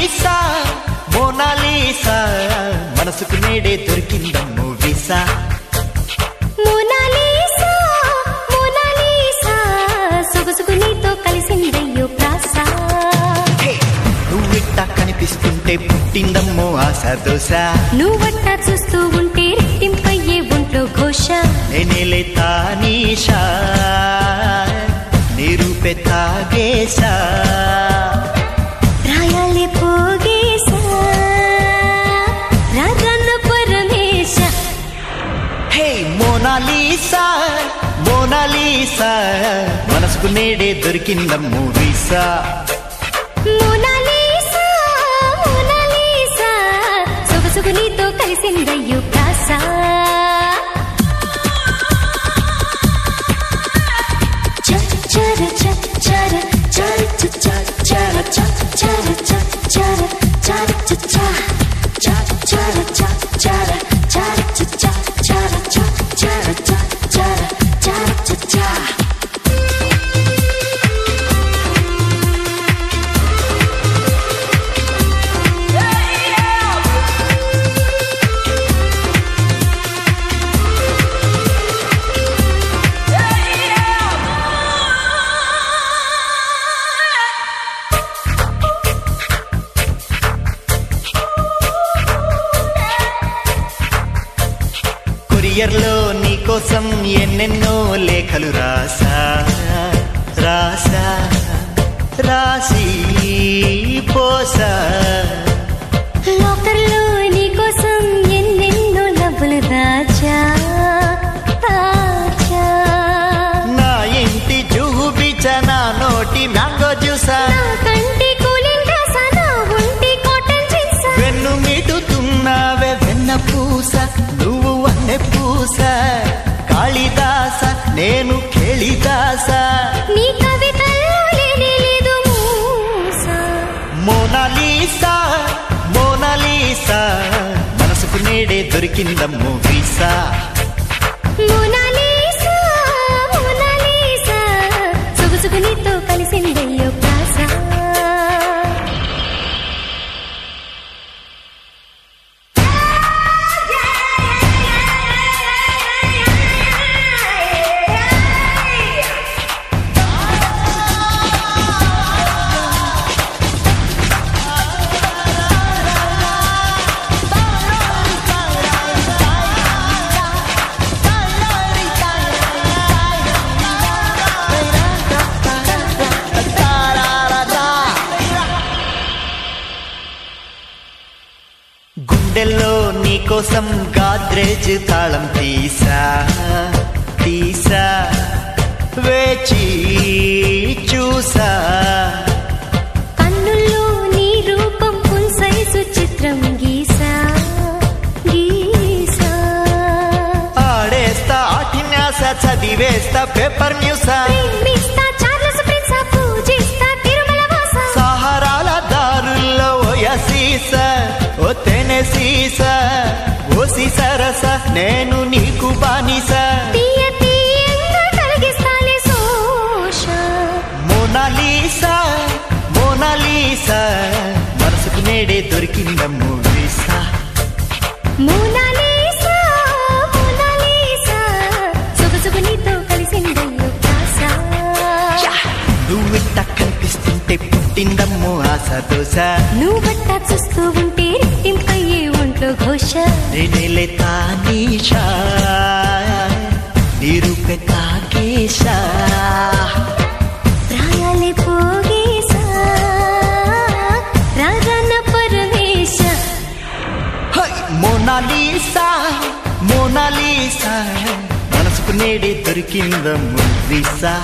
Mona Lisa Mona Lisa మనసుకు నేడే దొరికిందమ్ము వీసా మోనాలీసా మోనాలీసా సొగసుకు నీతో కలిసిందయ్యో ప్రాస హే, నువ్విట్టా కనిపిస్తుంటే పుట్టిందమ్మో ఆశ దోశ నువ్వట్ట చూస్తూ ఉంటే రెట్టింపయ్యే ఒంట్లో ఘోష నేనేలే తానీషా నిరూపె తాగేశా రాయాలే పోగేశా రాజన్న పరమేశ హే మోనాలీసా మోనాలీసా మనసుకు నేడే దొరికిందమ్ము వీసా మోనాలీసా మోనాలీసా సొగసుకు నీతో కలిసిందయ్యో ప్రాస కొరియర్లో నీకోసం ఎన్నెన్నో లేఖలు రాసా రాసా రాసి పోసా లోకర్లో నీకోసం ఎన్నెన్నో నవ్వులు దాచా దాచా నా ఇంటి జూబిచ నా నోటి మ్యాంగో జ్యూసా నా కంటి కూలింగ్ డ్రెస్సా, నా ఒంటి కాటన్ జీన్సా. వెన్ను మీటుతున్నావే వెన్న పూస నువ్వు వన్నె పూస కాళిదాస నేను కేళిదాస నీ కవితల్లో లేనే లేదు మూస. మోనాలీసా మోనాలీసా మనసుకు నేడే దొరికిందమ్ము వీసా మోనాలీసా, మోనాలీసా, సొగసుకు నీతో కలిసిందయ్యో ప్రాస. గుండెల్లో నీకోసం గాద్రేజ్ తాళం తీసా తీసా వేచి చూసా కన్నుల్లో నీ రూపం ఫుల్ సైజు చిత్రం గీసా గీసా ఆడేస్తా ఆఠిన్యాస చదివేస్తా పేపర్ న్యూసా ప్రేమిస్తా చార్లెస్ ప్రిన్సా పూజిస్తా తిరుమల వాస సహారాల దారుల్లో ఓయసీస ఓ తెనె సీస ఓసి సరస నేను నీకు బానిస తీయ తీయంగా కలిగిస్తాలే సోష మోనాలీసా మోనాలీసా మనసుకు నేడే దొరికిందమ్ము వీసా మోనాలీసా మోనాలీసా సొగసుగు నీతో కలిసిందయ్యో ప్రాస నువ్విట్ట కనిపిస్తుంటే పుట్టిందమ్ము ఆశ దోశ నువ్వట్ట చూస్తూ ఉంటే రెట్టింపయ్యే ఒంట్లో ఘోష నేనేలే తానీషా నిరూపె తాకేశా ప్రాయాలే పోగేశా రాజన్న పరమేశ హై! మోనాలీసా మోనాలీసా మనసుకు నేడే దొరికిందమ్ము వీసా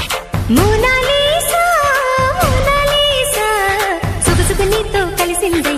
మోనాలీసా మోనాలీసా సొగసుగు నీతో కలిసిందయ్యో